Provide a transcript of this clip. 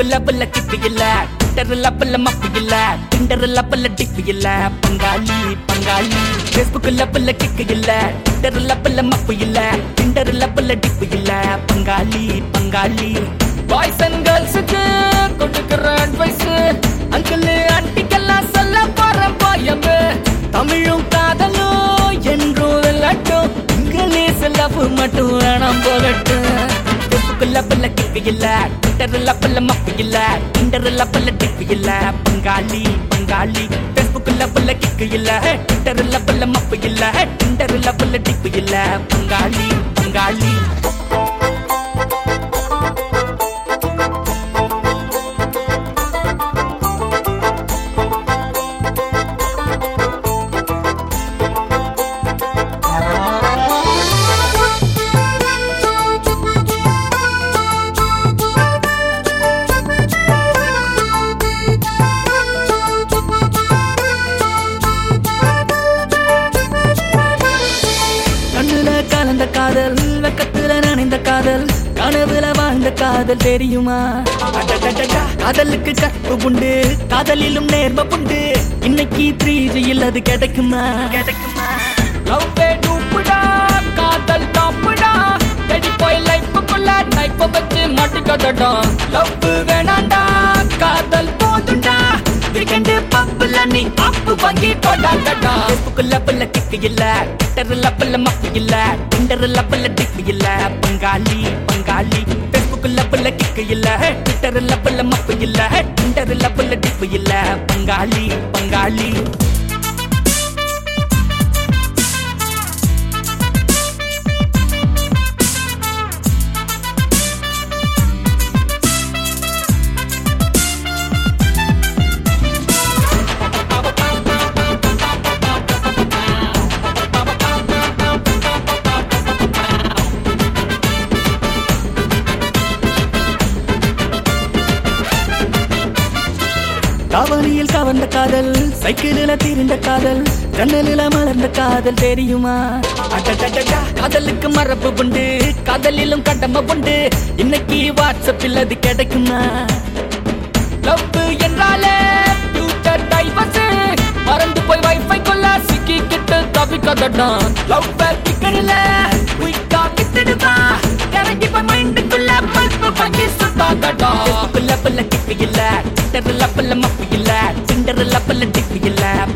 ஃபேஸ்புக்குள்ள பல்ல கிப்பு இல்ல ட்விட்டர்ல பல்ல மப்பு இல்ல டிண்டர்ல பல்ல டிப்பு இல்ல பங்காளி பங்காளி ஃபேஸ்புக்குள்ள பல்ல கிக்கு இல்ல ட்விட்டர்ல பல்ல மப்பு இல்ல டிண்டர்ல பல்ல டிப்பு இல்ல பங்காளி பங்காளி பாய்ஸ் அண்ட் கேர்ள்ஸுக்கு கொடுக்கிற அட்வைஸ் அங்கிள் ஆண்டிக்கெல்லாம் சொல்ல போற போயம் தமிழும் காதலும் என்றும் வெல்லட்டும் இங்கிலீஷ் லவ் மட்டும் வேணாம் போகட்டும் ஃபேஸ்புக்குள்ள பல்ல கிக்கு இல்ல ட்விட்டர்ல பல்ல மப்பு இல்ல டிண்டர்ல பல்ல டிப்பு இல்ல பங்காளி பங்காளி ஃபேஸ்புக்குள்ள பல்ல கிக்கு இல்ல ட்விட்டர்ல பல்ல மப்பு இல்ல டிண்டர்ல பல்ல டிப்பு இல்ல பங்காளி பங்காளி கண்ணுல கலந்த காதல் வெக்கத்துல நனைந்த காதல் கனவுல வாழ்ந்த காதல் தெரியுமா அடடடடா, காதலுக்கு கற்பு உண்டு காதலிலும் நேர்ம உண்டு இன்னைக்கு த்ரீ ஜியில் அது கிடைக்குமா கிடைக்குமா லவ்வே டூப்புடா காதல் டாப்புடா தேடி போய் லைஃபுக்குள்ள நைப்ப வச்சு மாட்டிக்கதடா லவ் வேணாண்டா காதல் போதுண்டா வீக்கெண்டு பப்புல நீ அப்பு வாங்கி கொண்டாடடா ஃபேஸ்புக்குள்ள பல்ல கிக்கு இல்ல ட்விட்டர்ல பல்ல மப்பு இல்ல டிண்டர்ல பல்ல டிப்பு இல்ல பங்காளி பங்காளி ஃபேஸ்புக்குள்ள பல்ல கிக்கு இல்ல ட்விட்டர்ல பல்ல மப்பு இல்ல டிண்டர்ல பல்ல டிப்பு இல்ல பங்காளி பங்காளி தாவணியில் கவர்ந்த காதல் சைக்கிளில் திரிந்த காதல் ஜன்னலில் மலர்ந்த காதல் தெரியுமா அடடடடா, காதலுக்கு மரபு உண்டு காதலிலும் கடமை உண்டு இன்னைக்கு வாட்ஸ்அப்பில் அது கிடைக்குமா லவ் என்றாலே ஃபியூச்சர் டைவர்ஸ் மறந்து போய் வைஃபை கொள்ள சிக்கிக்கிட்டு தவிக்கதடா லவ் பிக்கரில குயிக்கா கிட்டுடுவா இறங்கி போய் மைண்டுக்குள்ள பல்பு பங்கி சுத்தாதடா புல்ல புல்ல கிப்பு இல்ல டிண்டர்ல புல்ல மப்பு இல்ல டிண்டர்ல புல்ல டிப்பு இல்ல